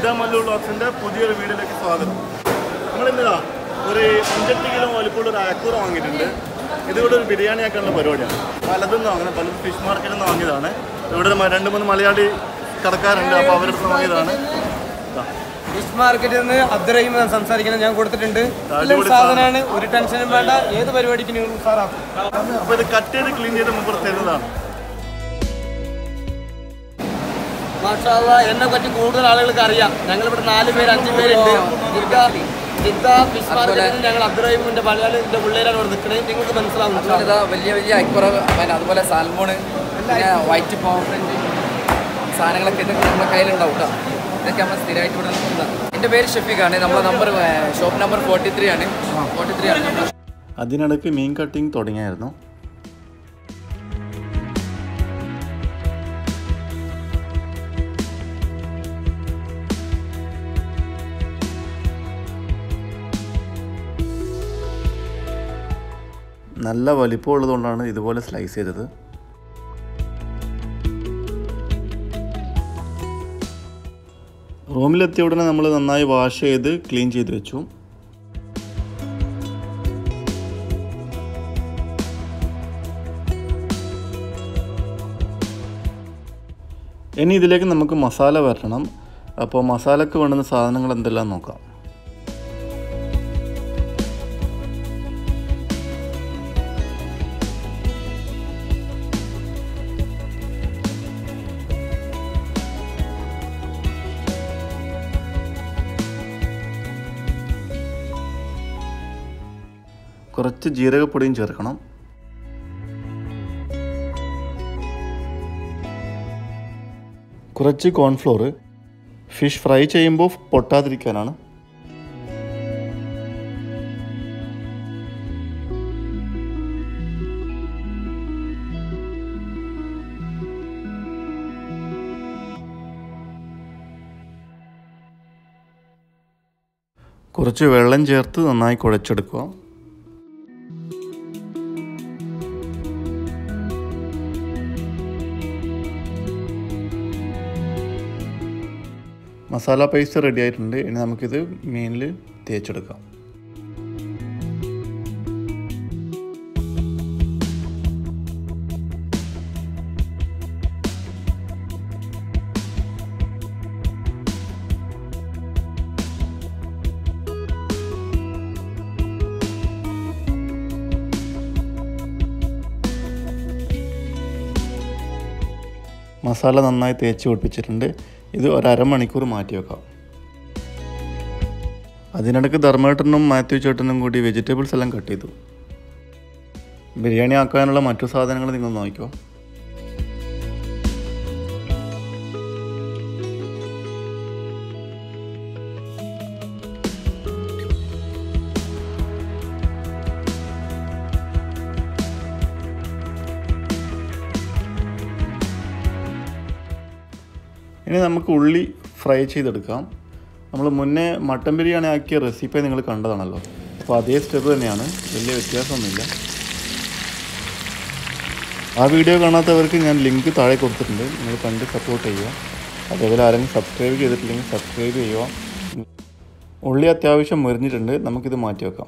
Jeddah Mallu ബ്ലോഗ്സിൻ്റെ പുതിയൊരു വീഡിയോയിലേക്ക് സ്വാഗതം നമ്മളിന്നതാ ഒരു അഞ്ചെട്ട് കിലോ വലിപ്പമുള്ള ഒരു അയക്കൂറ വാങ്ങിയിട്ടുണ്ട് ഇതിവിടെ ഒരു ബിരിയാണി ആക്കാനുള്ള പരിപാടിയാണ് പലതും വാങ്ങുന്നത് പലതും ഫിഷ് മാർക്കറ്റിൽ നിന്ന് വാങ്ങിയതാണ് ഇവിടെ ഒരു മ- രണ്ട് മൂന്ന് മലയാളി കടക്കാരുണ്ട് അപ്പോൾ അവരുടെ അടുത്ത് വാങ്ങിയതാണ് ദാ. ഫിഷ് മാർക്കറ്റിൽ നിന്ന് അബ്ദുറഹീം എന്നാണ് സംസാരിക്കുന്നത് ഞാൻ കൊടുത്തിട്ടുണ്ട് അടിപൊളി നല്ല സാധനമാണ് ഒരു ടെൻഷനും വേണ്ട ഏത് പരിപാടിക്ക് നിങ്ങൾ ഉഷാറാക്കും അപ്പോൾ ഇത് കട്ട് ചെയ്ത് ക്ലീൻ ചെയ്ത് മുമ്പ് തരുന്നതാണ് മാഷാല്ല എന്നെ പറ്റി കൂടുതൽ ആളുകൾക്ക് അറിയാം ഞങ്ങൾ ഇവിടെ നാല് പേര് അഞ്ച് പേരുണ്ട് ജിദ്ദ ജിദ്ദ ഫിഷ് മാർക്കറ്റിൽ ഞങ്ങൾ അബ്ദുറഹീമിന്റെ മലയാളിന്റെ പിള്ളേരാണ് ഇവിടെ നിൽക്കുന്നത് നിങ്ങൾക്ക് മനസ്സിലാവും ഇൻഷാ അല്ലാ. ഇതാ വലിയ വലിയ അക്വറ പിന്നെ അതുപോലെ സാൽമോണ് പിന്നെ വൈറ്റ് പോംഫ്രന്റ് സാധനങ്ങളൊക്കെ ഇതൊക്കെ നമ്മുടെ കയ്യിലുണ്ടാവും കേട്ടോ ഇതൊക്കെ നമ്മൾ സ്ഥിരമായിട്ട് ഇവിടെ നിൽക്കുന്നതാണ് എൻ്റെ പേര് ഷഫീഖാണ് നമ്മളെ number shop number forty three ആണ് ഫോർട്ടി ത്രീ ആണ് നമ്മുടെ അതിനിടയ്ക്ക് മീൻ കട്ടിങ് തുടങ്ങിയായിരുന്നു നല്ല വലിപ്പമുള്ളതുകൊണ്ടാണ് ഇതുപോലെ സ്ലൈസ് ചെയ്തത് റൂമിലെത്തിയ ഉടനെ നമ്മൾ നന്നായി വാഷ് ചെയ്ത് ക്ലീൻ ചെയ്ത് വെച്ചു ഇനി ഇതിലേക്ക് നമുക്ക് മസാല വരണം അപ്പോൾ മസാലക്ക് വേണ്ടുന്ന സാധനങ്ങൾ എന്തെല്ലാം നോക്കാം കുറച്ച് ജീരകപ്പൊടിയും ചേർക്കണം കുറച്ച് കോൺഫ്ലോർ ഫിഷ് ഫ്രൈ ചെയ്യുമ്പോൾ പൊട്ടാതിരിക്കാനാണ് കുറച്ച് വെള്ളം ചേർത്ത് നന്നായി കുഴച്ചെടുക്കുക മസാല പേസ്റ്റ് റെഡി ആയിട്ടുണ്ട് ഇനി നമുക്കിത് മീനിൽ തേച്ചെടുക്കാം മസാല നന്നായി തേച്ച് പിടിപ്പിച്ചിട്ടുണ്ട് ഇത് ഒരു അരമണിക്കൂർ മാറ്റി വെക്കാം അതിനിടയ്ക്ക് ധർമ്മേട്ടനും മാത്യു ചേട്ടനും കൂടി വെജിറ്റബിൾസ് എല്ലാം കട്ട് ചെയ്തു ബിരിയാണി ആക്കാനുള്ള മറ്റു സാധനങ്ങൾ നിങ്ങൾ നോക്കിക്കോ ഇനി നമുക്ക് ഉള്ളി ഫ്രൈ ചെയ്തെടുക്കാം നമ്മൾ മുന്നേ മട്ടൻ ബിരിയാണി ആക്കിയ റെസിപ്പി നിങ്ങൾ കണ്ടതാണല്ലോ അപ്പോൾ അതേ സ്റ്റെപ്പ് തന്നെയാണ് വലിയ വ്യത്യാസമൊന്നുമില്ല ആ വീഡിയോ കാണാത്തവർക്ക് ഞാൻ ലിങ്ക് താഴെ കൊടുത്തിട്ടുണ്ട് നിങ്ങൾ കണ്ട് സപ്പോർട്ട് ചെയ്യുക അതേപോലെ ആരെങ്കിലും സബ്സ്ക്രൈബ് ചെയ്തിട്ടില്ലെങ്കിൽ സബ്സ്ക്രൈബ് ചെയ്യുക ഉള്ളി അത്യാവശ്യം മുരിഞ്ഞിട്ടുണ്ട് നമുക്കിത് മാറ്റി വെക്കാം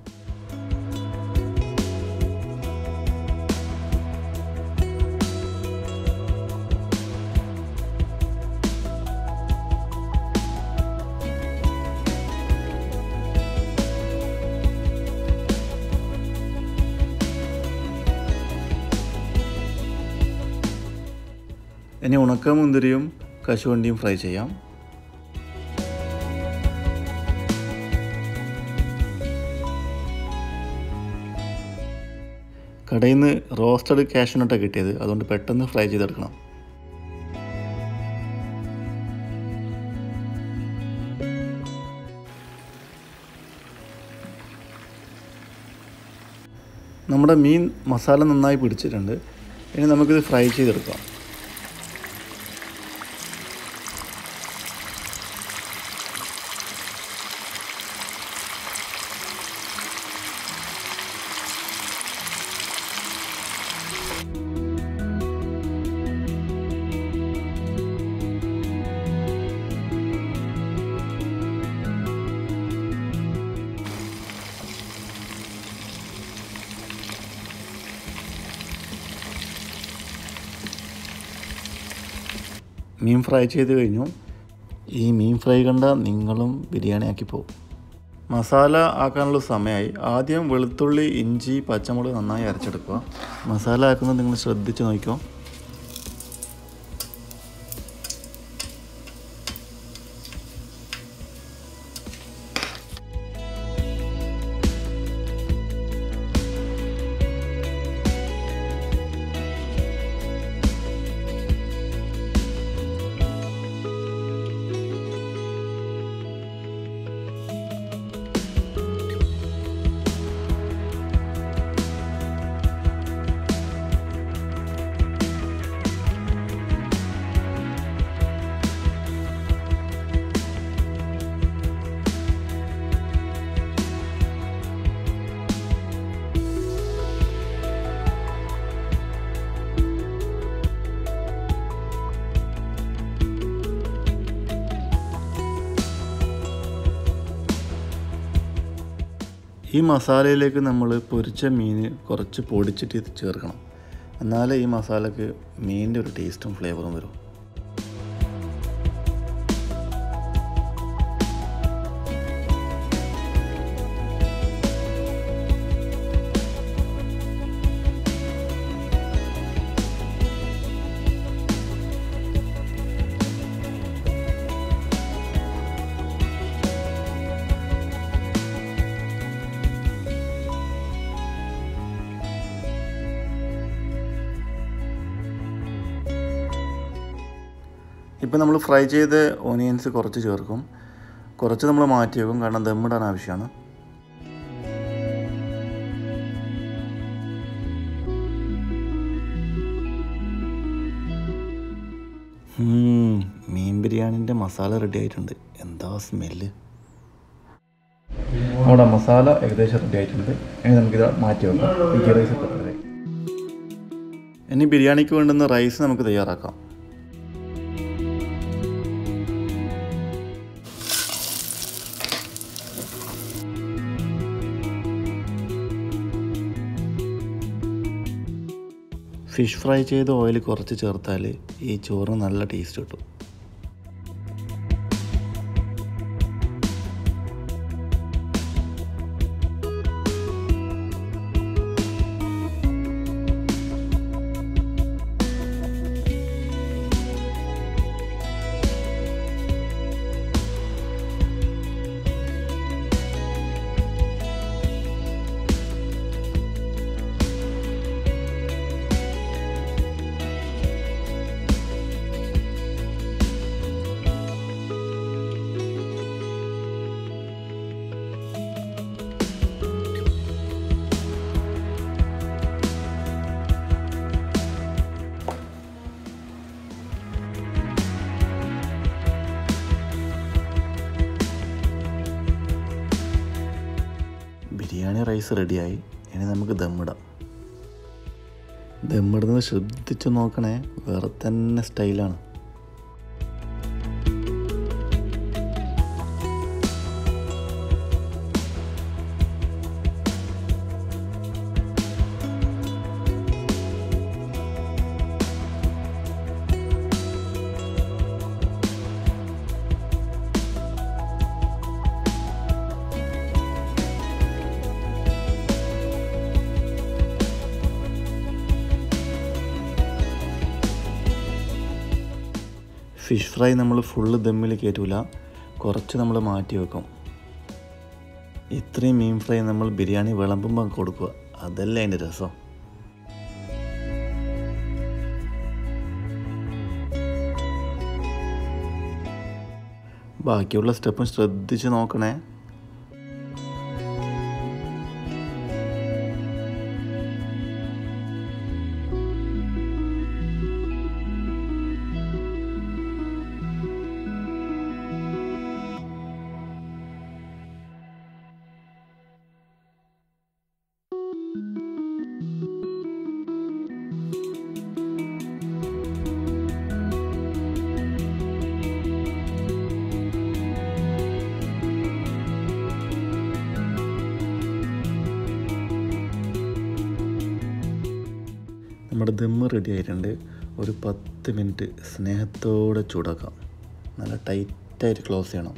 ഇനി ഉണക്ക മുന്തിരിയും കശുവണ്ടിയും ഫ്രൈ ചെയ്യാം കടയിൽ നിന്ന് റോസ്റ്റഡ് കാഷ്യൂനട്ടാണ് കിട്ടിയത് അതുകൊണ്ട് പെട്ടെന്ന് ഫ്രൈ ചെയ്തെടുക്കണം നമ്മുടെ മീൻ മസാല നന്നായി പിടിച്ചിട്ടുണ്ട് ഇനി നമുക്കിത് ഫ്രൈ ചെയ്തെടുക്കാം മീൻ ഫ്രൈ ചെയ്ത് കഴിഞ്ഞു ഈ മീൻ ഫ്രൈ കണ്ട നിങ്ങളും ബിരിയാണി ആക്കി പോകും മസാല ആക്കാനുള്ള സമയമായി ആദ്യം വെളുത്തുള്ളി ഇഞ്ചി പച്ചമുളക് നന്നായി അരച്ചെടുക്കുക മസാല ആക്കുന്നത് നിങ്ങൾ ശ്രദ്ധിച്ച് നോക്കിക്കോ ഈ മസാലയിലേക്ക് നമ്മൾ പൊരിച്ച മീൻ കുറച്ച് പൊടിച്ചിട്ട് ഇത് ചേർക്കണം എന്നാലേ ഈ മസാലക്ക് മീനിൻ്റെ ഒരു ടേസ്റ്റും ഫ്ലേവറും വരും ഇപ്പം നമ്മൾ ഫ്രൈ ചെയ്ത ഓനിയൻസ് കുറച്ച് ചേർക്കും കുറച്ച് നമ്മൾ മാറ്റി വെക്കും കാരണം ദമ്മിടാൻ ആവശ്യമാണ് ഉം, മീൻ ബിരിയാണിൻ്റെ മസാല റെഡി ആയിട്ടുണ്ട് എന്താ സ്മെല്ല് നമ്മുടെ മസാല ഏകദേശം റെഡി ആയിട്ടുണ്ട് ഇനി നമുക്കിത് മാറ്റി വെക്കാം ഈ റൈസ് ഇട്ടിട്ട് ഇനി ബിരിയാണിക്ക് വേണ്ടുന്ന റൈസ് നമുക്ക് തയ്യാറാക്കാം ഫിഷ് ഫ്രൈ ചെയ്ത ഓയിൽ കുറച്ച് ചേർത്താൽ ഈ ചോറിന് നല്ല ടേസ്റ്റ് കിട്ടും ബിരിയാണി റൈസ് റെഡിയായി ഇനി നമുക്ക് ദമ്മിടാം ദമ്മിടുന്നത് ശ്രദ്ധിച്ച് നോക്കണേ വേറെ തന്നെ സ്റ്റൈലാണ് ഫിഷ് ഫ്രൈ നമ്മൾ ഫുള്ള് ദമ്മിൽ കയറ്റൂല കുറച്ച് നമ്മൾ മാറ്റി വെക്കും ഇത്രയും മീൻ ഫ്രൈ നമ്മൾ ബിരിയാണി വിളമ്പുമ്പോൾ കൊടുക്കുക അതല്ലേ അതിൻ്റെ രസം ബാക്കിയുള്ള സ്റ്റെപ്പും ശ്രദ്ധിച്ച് നോക്കണേ നമ്മുടെ ദമ്മ് റെഡി ആയിട്ടുണ്ട് ഒരു പത്ത് മിനിറ്റ് സ്നേഹത്തോടെ ചൂടാക്കാം നല്ല ടൈറ്റായിട്ട് ക്ലോസ് ചെയ്യണം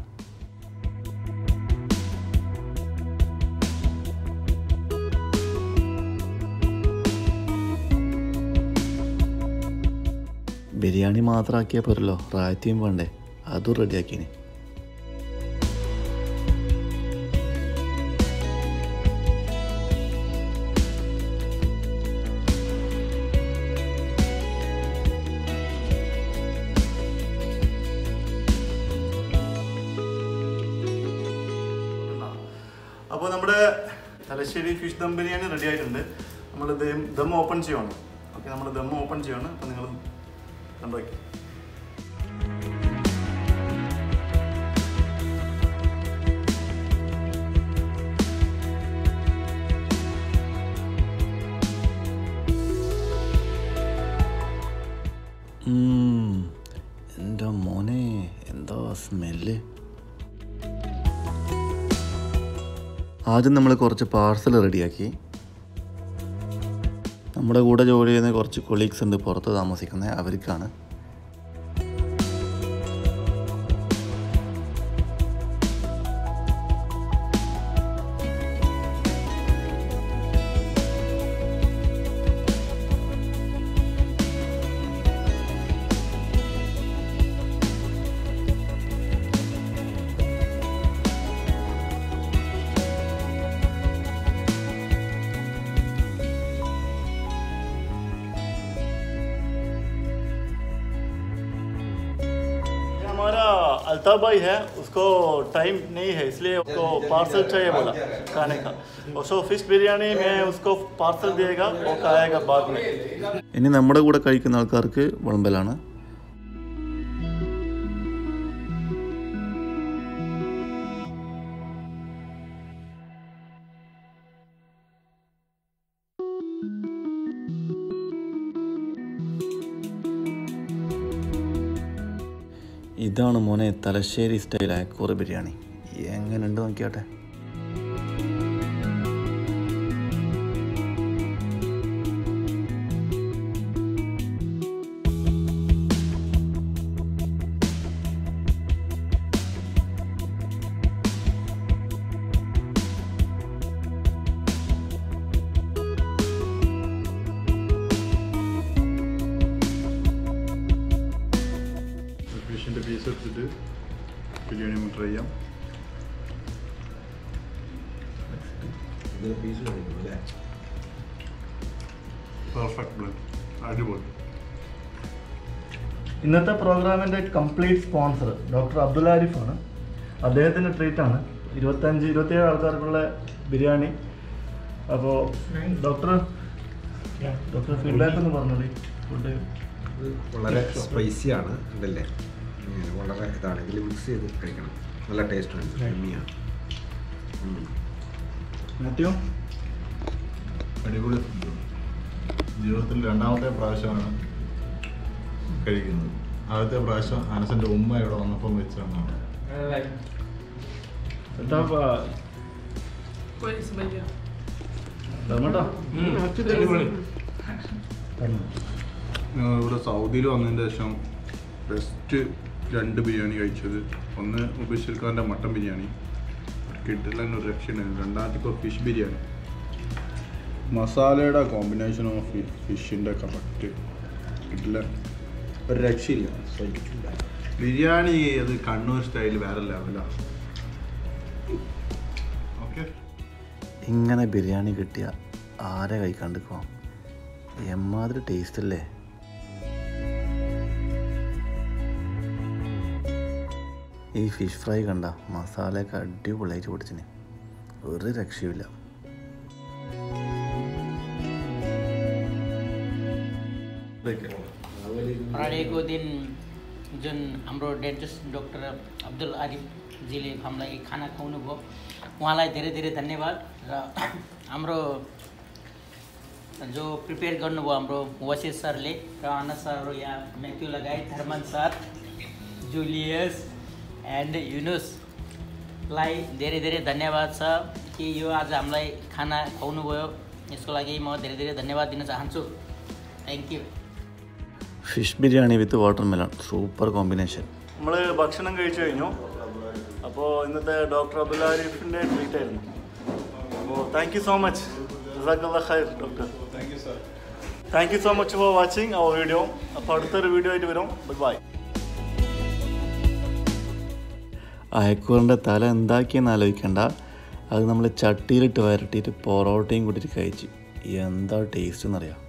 ബിരിയാണി മാത്രമാക്കിയാൽ പോരല്ലോ റായത്തിയും വേണ്ടേ അതും റെഡിയാക്കിനി അപ്പോൾ നമ്മുടെ തലശ്ശേരി ഫിഷ് ദം ബിരിയാണി റെഡി ആയിട്ടുണ്ട് നമ്മൾ ദം ദം ഓപ്പൺ ചെയ്യുവാണ് ഓക്കെ നമ്മൾ ദം ഓപ്പൺ ചെയ്യുവാണ് അപ്പോൾ നിങ്ങൾ കണ്ടോക്കി എൻ്റെ മോനെ എന്താ സ്മെല്ല് ആദ്യം നമ്മൾ കുറച്ച് പാർസൽ റെഡിയാക്കി നമ്മുടെ കൂടെ ജോലി ചെയ്യുന്ന കുറച്ച് കൊളീഗ്സ് ഉണ്ട് പുറത്ത് താമസിക്കുന്നത് അവർക്കാണ് ये हमारा अल्ताफ भाई है उसको टाइम नहीं है इसलिए उसको पार्सल चाहिए बोला खाने का और सो फिश बिरयानी में उसको पार्सल देगा वो खाएगा बाद में ഇനി നമ്മുടെ കൂടെ കഴിക്കുന്ന ആൾക്കാർക്ക് വിളമ്പലാണ് ഇതാണ് മോനെ തലശ്ശേരി സ്റ്റൈൽ അയക്കൂറ ബിരിയാണി എങ്ങനെയുണ്ട് നോക്കിയാട്ടെ ഫിഷിൻ്റെ പീസ് എടുത്തിട്ട് ബിരിയാണി നമുക്ക് ട്രൈ ചെയ്യാം പെർഫെക്റ്റ് ബ്ലഡ് അടിപൊളി ഇന്നത്തെ പ്രോഗ്രാമിൻ്റെ കംപ്ലീറ്റ് സ്പോൺസർ ഡോക്ടർ അബ്ദുൽ ആരിഫാണ് അദ്ദേഹത്തിൻ്റെ ട്രീറ്റാണ് ഇരുപത്തഞ്ച് ഇരുപത്തിയേഴ് ആൾക്കാർക്കുള്ള ബിരിയാണി അപ്പോൾ ഡോക്ടർ ഡോക്ടർ ഫീഡ്ബാക്ക് ഒന്ന് പറഞ്ഞോളി ഫുഡ് വളരെ സ്പൈസിയാണ് ഉണ്ടല്ലേ ഉം, വളരെ ഇതാണ് ഇതിൽ മിക്സ് ചെയ്ത് കഴിക്കണം നല്ല ടേസ്റ്റാണ് എമ്മിയാണ് മാത്യു അടിപൊളി ഫുഡ് ജീവിതത്തിൽ രണ്ടാമത്തെ പ്രാവശ്യമാണ് കഴിക്കുന്നത് ആദ്യത്തെ പ്രാവശ്യം അനസൻ്റെ ഉമ്മ ഇവിടെ വന്നപ്പം വെച്ചാണ് എന്താ ധർമ്മട്ടോ ഞങ്ങൾ ഇവിടെ സൗദിയിൽ വന്നതിന് ശേഷം ബെസ്റ്റ് രണ്ട് ബിരിയാണി കഴിച്ചത് ഒന്ന് മുബീഷ് ഖാൻ്റെ മട്ടൻ ബിരിയാണി കിട്ടില്ല ഒരു രക്ഷയുണ്ടായിരുന്നു രണ്ടാമത്തെ ഇപ്പോൾ ഫിഷ് ബിരിയാണി മസാലയുടെ കോമ്പിനേഷൻ ഓഫ് ഫിഷിൻ്റെ കറക്റ്റ് കിട്ടില്ല ഒരു രക്ഷയില്ല ബിരിയാണി അത് കണ്ണൂർ സ്റ്റൈൽ വേറെ ലെവലാണ് ഓക്കെ ഇങ്ങനെ ബിരിയാണി കിട്ടിയ ആരെ കഴിക്കാണ്ടിക്കോ എമ്മാതിരി ടേസ്റ്റ് അല്ലേ ഈ ഫിഷ് ഫ്രൈ കണ്ട മസാലയൊക്കെ അടിപൊളിയായിട്ട് പിടിച്ചിന് ഒരു രക്ഷയുമില്ല प्राणीको दिन जुन हाम्रो डेन्टिस्ट डक्टर अब्दुल आरिफजीले हामीलाई खाना खुवाउनु भयो उहाँलाई धेरै धेरै धन्यवाद र हाम्रो जो प्रिपेयर गर्नुभयो हाम्रो वसिर सरले र अनस सरहरू यहाँ म्याथ्यु लगायत धर्मन सर जुलियस एन्ड युनुसलाई धेरै धेरै धन्यवाद छ कि यो आज हामीलाई खाना खुवाउनु भयो यसको लागि म धेरै धेरै धन्यवाद दिन चाहन्छु thank you fish biryani with watermelon super combination നമ്മൾ ഭക്ഷണം കഴിച്ചു കഴിഞ്ഞു അപ്പോൾ ഇന്നത്തെ ഡോക്ടർ അബുൽ ആരിഫിൻ്റെ ട്രീറ്റ് ആയിരുന്നു അപ്പോൾ താങ്ക് യു സോ മച്ച് ഖൈർ doctor thank you so much for watching our video അപ്പോൾ അടുത്തൊരു വീഡിയോ ആയിട്ട് വരും ബൈ അയക്കൂറിൻ്റെ തല എന്താക്കിയെന്ന് ആലോചിക്കണ്ട അത് നമ്മൾ ചട്ടിയിലിട്ട് വരട്ടിയിട്ട് പൊറോട്ടയും കൂട്ടിയിട്ട് കഴിച്ചു എന്താ ടേസ്റ്റ് എന്നറിയാം